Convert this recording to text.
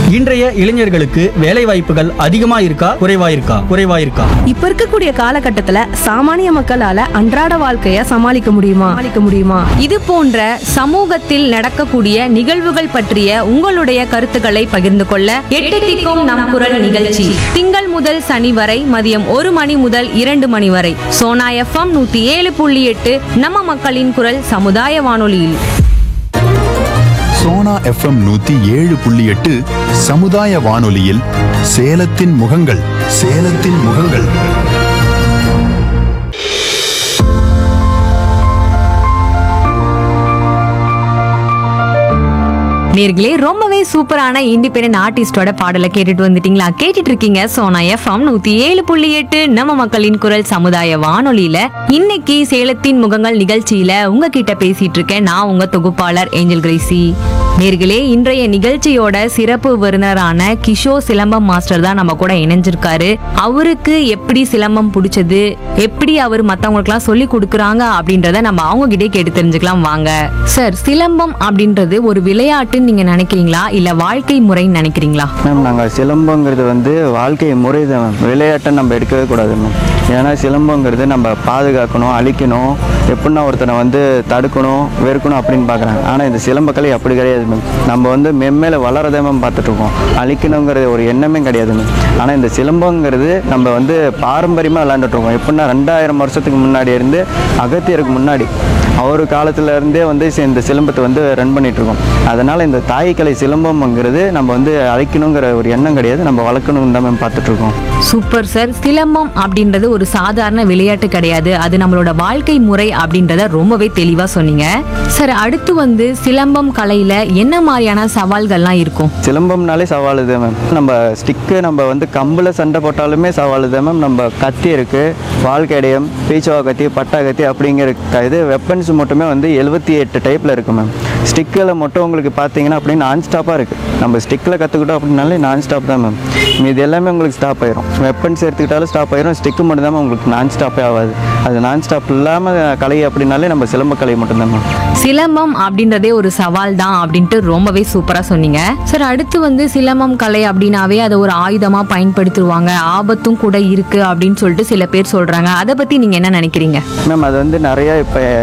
இன்றைய இளைஞர்களுக்கு வேலை வாய்ப்புகள் அதிகமா இருக்கா குறைவா இருக்கா குறைவா இருக்கா இப்ப இருக்கக்கூடிய காலகட்டத்துல சாமானிய மக்களால அன்றாட வாழ்க்கைய சமாளிக்க முடியுமா சமாளிக்க முடியுமா இது போன்ற சமூகத்தில் நடக்கக்கூடிய நிகழ்வுகள் பற்றிய உங்களுடைய கருத்துக்களை பகிர்ந்து கொள்ள எட்டு திக்கும் நம் குரல் நிகழ்ச்சி திங்கள் முதல் சனி வரை மதியம் ஒரு மணி முதல் இரண்டு மணி வரை சோனா எஃப்எம் நூத்தி ஏழு புள்ளி எட்டு நம்ம மக்களின் குரல் சமுதாய வானொலியில் சோனா எஃப்எம் நூத்தி ஏழு புள்ளி எட்டு சமுதாய வானொலியில் சேலத்தின் முகங்கள் சேலத்தின் முகங்கள் நேர்களே ரொம்பவே சூப்பரான இண்டிபெண்டன்ட் ஆர்டிஸ்டோட பாடலை கேட்டுட்டு வந்துட்டீங்களா கேட்டுட்டு இருக்கீங்க சோனா எஃப்எம் நூத்தி ஏழு புள்ளி எட்டு நம்ம மக்களின் குரல் சமுதாய வானொலியில இன்னைக்கு சேலத்தின் முகங்கள் நிகழ்ச்சியில உங்ககிட்ட பேசிட்டு இருக்கேன் நான் உங்க தொகுப்பாளர் ஏஞ்சல் கிரேசி நேர்களே இன்றைய நிகழ்ச்சியோட சிறப்பு விருந்தினரான கிஷோர் சிலம்பம் மாஸ்டர் தான் நம்ம கூட இணைஞ்சிருக்காரு அவருக்கு எப்படி சிலம்பம் பிடிச்சது எப்படி அவர் மத்தவங்களுக்குலாம் சொல்லி கொடுக்குறாங்க அப்படின்றத நம்ம அவங்க கிட்டே கேட்டு தெரிஞ்சுக்கலாம் வாங்க சார் சிலம்பம் அப்படின்றது ஒரு விளையாட்டுன்னு நீங்க நினைக்கிறீங்களா இல்ல வாழ்க்கை முறைன்னு நினைக்கிறீங்களா மேம் நாங்கள் சிலம்பங்கிறது வந்து வாழ்க்கை முறை தான் மேம் விளையாட்டை நம்ம எடுக்கவே கூடாது மேம் ஏன்னா சிலம்பங்கிறது நம்ம பாதுகாக்கணும் அழிக்கணும் எப்படின்னா ஒருத்தனை வந்து தடுக்கணும் வெறுக்கணும் அப்படின்னு பார்க்குறாங்க ஆனால் இந்த சிலம்பக்கலை அப்படி கிடையாது மேம் நம்ம வந்து மெம்மேல வளரதே மேம் பார்த்துட்டு இருக்கோம் அழிக்கணுங்கிறது ஒரு எண்ணமே கிடையாது மேம் ஆனால் இந்த சிலம்பங்கிறது நம்ம வந்து பாரம்பரியமாக விளையாண்டுட்டு இருக்கோம் எப்படின்னா ரெண்டாயிரம் வருஷத்துக்கு முன்னாடி இருந்து அகத்தியருக்கு முன்னாடி அவர் காலத்துல இருந்தே வந்து சி- இந்த சிலம்பத்தை வந்து ரன் பண்ணிட்டு இருக்கோம் அதனால இந்த தாய்க்கலை சிலம்பம்ங்கிறது நம்ம வந்து அழைக்கணுங்கிற ஒரு எண்ணம் கிடையாது நம்ம வளர்க்கணும் தான் மேம் பார்த்துட்டு இருக்கோம் சூப்பர் சார் சிலம்பம் அப்படின்றது ஒரு சாதாரண விளையாட்டு கிடையாது அது நம்மளோட வாழ்க்கை முறை அப்படின்றத ரொம்பவே தெளிவா சொன்னீங்க சார் அடுத்து வந்து சிலம்பம் கலையில என்ன மாதிரியான சவால்கள்லாம் இருக்கும் சிலம்பம்னாலே சவால் தான் மேம் நம்ம ஸ்டிக்கு நம்ம வந்து கம்பில் சண்டை போட்டாலுமே சவால் தான் மேம் நம்ம கத்தி இருக்குது வாழ்க்கையடையம் பீச்சவா கத்தி பட்டா கத்தி அப்படிங்கிற க- இது வெப்பன்ஸ் மட்டுமே வந்து எழுபத்தி எட்டு டைப்பில் இருக்குது மேம் ஸ்டிக்கில் மட்டும் உங்களுக்கு பார்த்தீங்கன்னா அப்படியே நான் ஸ்டாப்பாக இருக்குது நம்ம ஸ்டிக்கில் கற்றுக்கிட்டோம் அப்படின்னாலே நான் ஸ்டாப் தான் மேம் இது எல்லாமே உங்களுக்கு ஸ்டாப் ஆயிரும் வெப்பன்ஸ் எடுத்துக்கிட்டாலும் ஸ்டாப் ஆயிரும் ஸ்டிக்கு மட்டும் தான் உங்களுக்கு நான் ஸ்டாப்பே ஆகாது அது நான் ஸ்டாப் இல்லாமல் கலை அப்படின்னாலே நம்ம சிலம்ப கலை மட்டும்தான் மேம் சிலம்பம் அப்படின்றதே ஒரு சவால் தான் அப்படின்ட்டு ரொம்பவே சூப்பரா சொன்னீங்க சார் அடுத்து வந்து சிலம்பம் கலை அப்படின்னாவே அதை ஒரு ஆயுதமா பயன்படுத்துவாங்க ஆபத்தும் கூட இருக்கு அப்படின்னு சொல்லிட்டு சில பேர் சொல்றாங்க அதை பத்தி நீங்க என்ன நினைக்கிறீங்க மேம் அது வந்து நிறைய இப்போ